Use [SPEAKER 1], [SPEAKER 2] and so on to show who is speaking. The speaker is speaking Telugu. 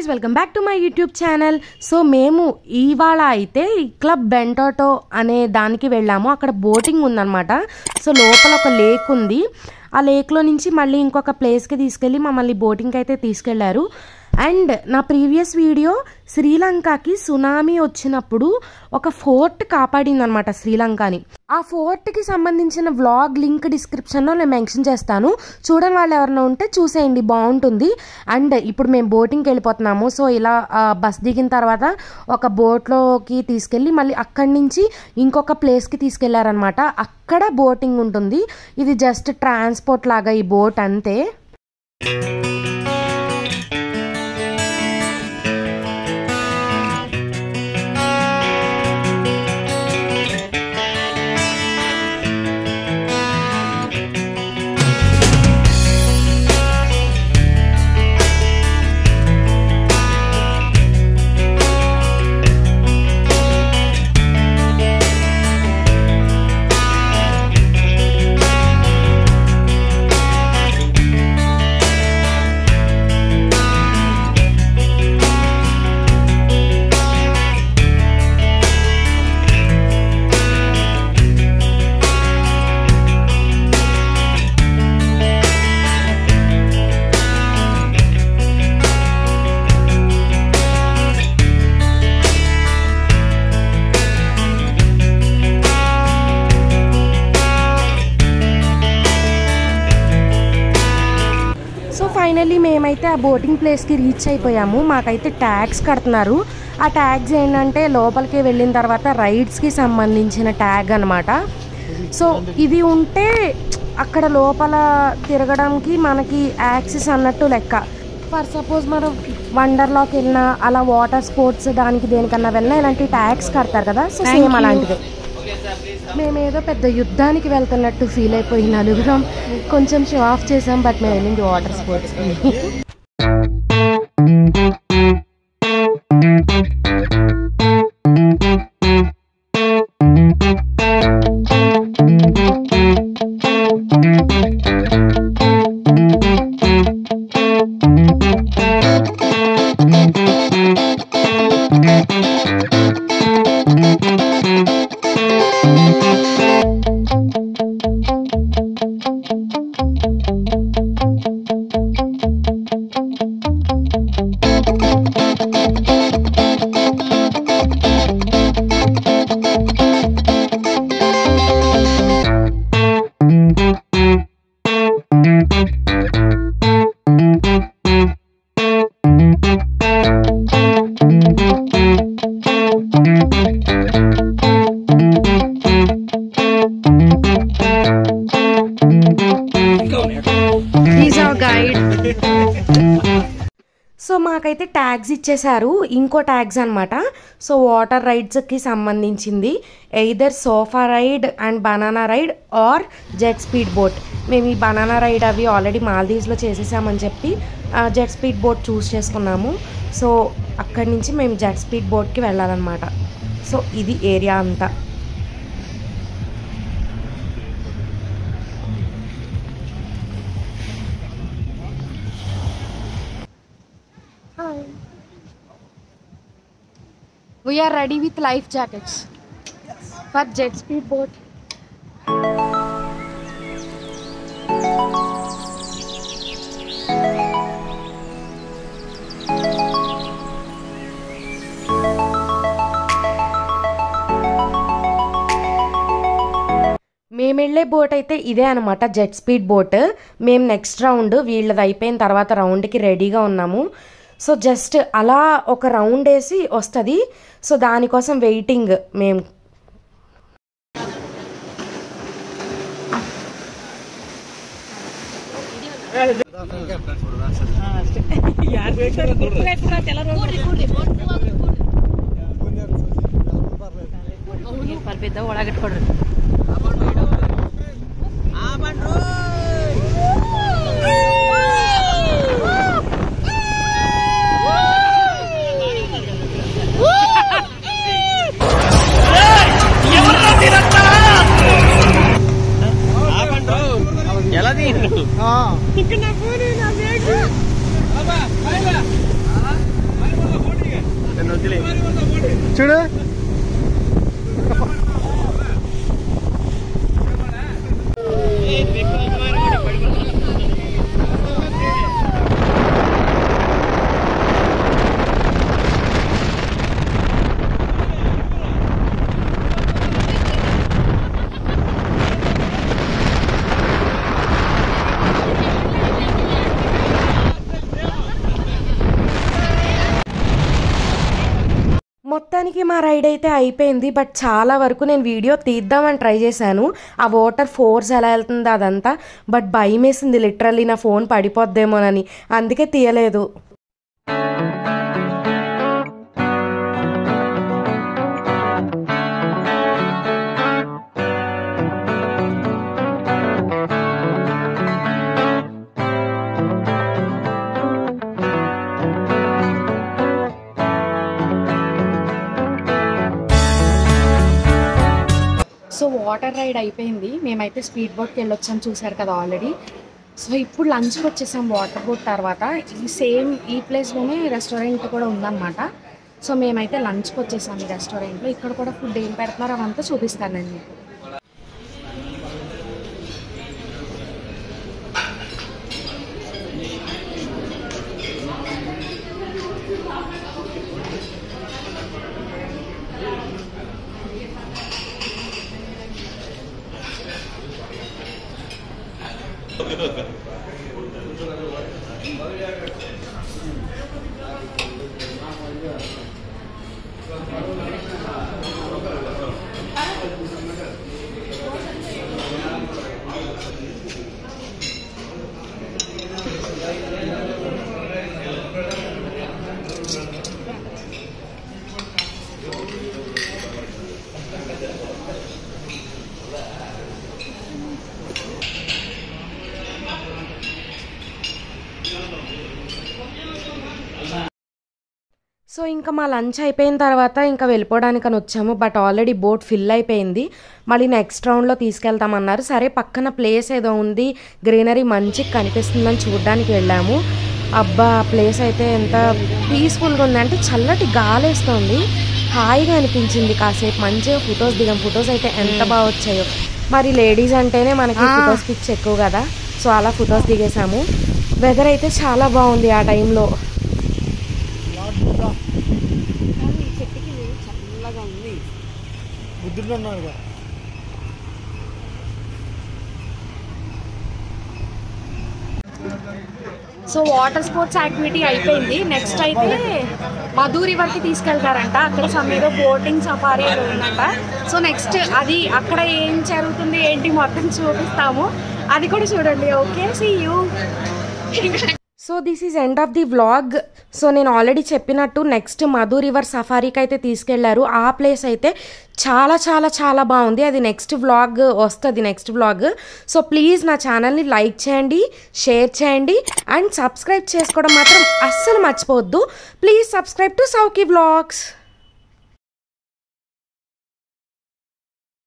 [SPEAKER 1] Welcome back to my YouTube channel so మేము ఇవాళ అయితే ఈ క్లబ్ బెంటోటో అనే దానికి వెళ్ళాము అక్కడ బోటింగ్ ఉందన్నమాట సో లోపల ఒక లేక్ ఉంది ఆ లేక్లో నుంచి మళ్ళీ ఇంకొక ప్లేస్కి తీసుకెళ్ళి మమ్మల్ని బోటింగ్కి అయితే తీసుకెళ్లారు అండ్ నా ప్రీవియస్ వీడియో శ్రీలంకకి సునామీ వచ్చినప్పుడు ఒక ఫోర్ట్ కాపాడింది అనమాట శ్రీలంకని ఆ ఫోర్ట్కి సంబంధించిన వ్లాగ్ లింక్ డిస్క్రిప్షన్లో నేను మెన్షన్ చేస్తాను చూడని వాళ్ళు ఎవరైనా ఉంటే చూసేయండి బాగుంటుంది అండ్ ఇప్పుడు మేము బోటింగ్కి వెళ్ళిపోతున్నాము సో ఇలా ఆ, బస్ దిగిన తర్వాత ఒక బోట్లోకి తీసుకెళ్ళి మళ్ళీ అక్కడి నుంచి ఇంకొక ప్లేస్కి తీసుకెళ్లారనమాట అక్కడ బోటింగ్ ఉంటుంది ఇది జస్ట్ ట్రాన్స్పోర్ట్ లాగా ఈ బోట్ అంతే సో ఫైనల్లీ మేమైతే ఆ బోటింగ్ ప్లేస్కి రీచ్ అయిపోయాము మాకైతే ట్యాగ్స్ కడుతున్నారు ఆ ట్యాగ్స్ ఏంటంటే లోపలికి వెళ్ళిన తర్వాత రైడ్స్కి సంబంధించిన ట్యాగ్ అనమాట సో ఇది ఉంటే అక్కడ లోపల తిరగడానికి మనకి యాక్సెస్ అన్నట్టు లెక్క ఫర్ సపోజ్ మనం వండర్లోకి వెళ్ళినా అలా వాటర్ స్పోర్ట్స్ దానికి దేనికన్నా వెళ్ళినా ఇలాంటి ట్యాగ్స్ కడతారు కదా సో సేమ్ అలాంటిదే మేమేదో పెద్ద యుద్ధానికి వెళ్తున్నట్టు ఫీల్ అయిపోయి నలుగురం కొంచెం షో ఆఫ్ చేసాం బట్ మేము వెళ్ళింది water sports is our guide so మాకైతే ట్యాగ్స్ ఇచ్చేశారు ఇంకో ట్యాగ్స్ అనమాట సో వాటర్ రైడ్స్కి సంబంధించింది either sofa ride and banana ride or jet speed boat మేము ఈ బనానా రైడ్ అవి ఆల్రెడీ మాల్దీవ్స్లో చేసేసామని చెప్పి జెట్ స్పీడ్ బోట్ చూస్ చేసుకున్నాము సో అక్కడి నుంచి మేము జెట్ స్పీడ్ బోట్కి వెళ్ళాలన్నమాట సో ఇది ఏరియా అంతా We are ready with life jackets for jet speed boat. మేము వెళ్ళే బోట్ అయితే ఇదే అనమాట జెట్ స్పీడ్ బోట్ మేము నెక్స్ట్ రౌండ్ వీళ్ళది అయిపోయిన తర్వాత రౌండ్కి రెడీగా ఉన్నాము సో జస్ట్ అలా ఒక రౌండ్ వేసి వస్తుంది సో దానికోసం వెయిటింగ్ మేము
[SPEAKER 2] పెద్ద ಒಳಗಿಟ್ಕೊಡ್ರಿ
[SPEAKER 3] ఎలా తీయండు
[SPEAKER 2] ఇక్కడ నా ఫోన్ నా బ్యాగ్
[SPEAKER 3] చూడు
[SPEAKER 1] మొత్తానికి మా రైడ్ అయితే అయిపోయింది బట్ చాలా వరకు నేను వీడియో తీద్దామని ట్రై చేశాను ఆ వాటర్ ఫోర్స్ ఎలా వెళ్తుందో అదంతా బట్ భయం వేసింది లిటరల్లీ నా ఫోన్ పడిపోద్దేమోనని అందుకే తీయలేదు
[SPEAKER 4] సో వాటర్ రైడ్ అయిపోయింది మేమైతే స్పీడ్ బోట్కి వెళ్ళొచ్చాం చూసారు కదా ఆల్రెడీ సో ఇప్పుడు లంచ్కి వచ్చేసాం వాటర్ బోట్ తర్వాత ఈ సేమ్ ఈ ప్లేస్లోనే రెస్టారెంట్ కూడా ఉందన్నమాట సో మేమైతే లంచ్కి వచ్చేసాం ఈ రెస్టారెంట్లో ఇక్కడ కూడా ఫుడ్ ఏం పెడుతున్నారో అవంతా చూపిస్తాను నేను మీకు
[SPEAKER 1] సో ఇంకా మా లంచ్ అయిపోయిన తర్వాత ఇంకా వెళ్ళిపోవడానికని వచ్చాము బట్ ఆల్రెడీ బోట్ ఫిల్ అయిపోయింది మళ్ళీ నెక్స్ట్ రౌండ్లో తీసుకెళ్తామన్నారు సరే పక్కన ప్లేస్ ఏదో ఉంది గ్రీనరీ మంచిగా కనిపిస్తుందని చూడడానికి వెళ్ళాము అబ్బా ప్లేస్ అయితే ఎంత పీస్ఫుల్గా ఉంది అంటే చల్లటి గాలేస్తోంది హాయిగా అనిపించింది కాసేపు మంచిగా ఫొటోస్ దిగాం ఫొటోస్ అయితే ఎంత బాగా వచ్చాయో మరి లేడీస్ అంటేనే మనకి ఫొటోస్ పిచ్ ఎక్కువ కదా సో అలా ఫొటోస్ దిగేసాము వెదర్ అయితే చాలా బాగుంది ఆ టైంలో
[SPEAKER 3] బుద్ధుడు ఉన్నాడు కదా
[SPEAKER 4] సో వాటర్ స్పోర్ట్స్ యాక్టివిటీ అయిపోయింది నెక్స్ట్ అయితే మధు రివర్కి తీసుకెళ్తారంట అక్కడ సమ్ ఏదో బోటింగ్ సఫారీ ఏదో ఉందంట సో నెక్స్ట్ అది అక్కడ ఏం జరుగుతుంది ఏంటి మొత్తం చూపిస్తాము అది కూడా చూడండి okay see you
[SPEAKER 1] so this is end of the vlog so నేను ఆల్రెడీ చెప్పినట్టు నెక్స్ట్ మధు రివర్ సఫారీకి అయితే తీసుకెళ్లారు ఆ ప్లేస్ అయితే చాలా చాలా చాలా బాగుంది అది నెక్స్ట్ వ్లాగ్ వస్తుంది నెక్స్ట్ వ్లాగ్ సో ప్లీజ్ నా ఛానల్ని లైక్ చేయండి షేర్ చేయండి అండ్ సబ్స్క్రైబ్ చేసుకోవడం మాత్రం అస్సలు మర్చిపోవద్దు ప్లీజ్ సబ్స్క్రైబ్ టు సౌకి వ్లాగ్స్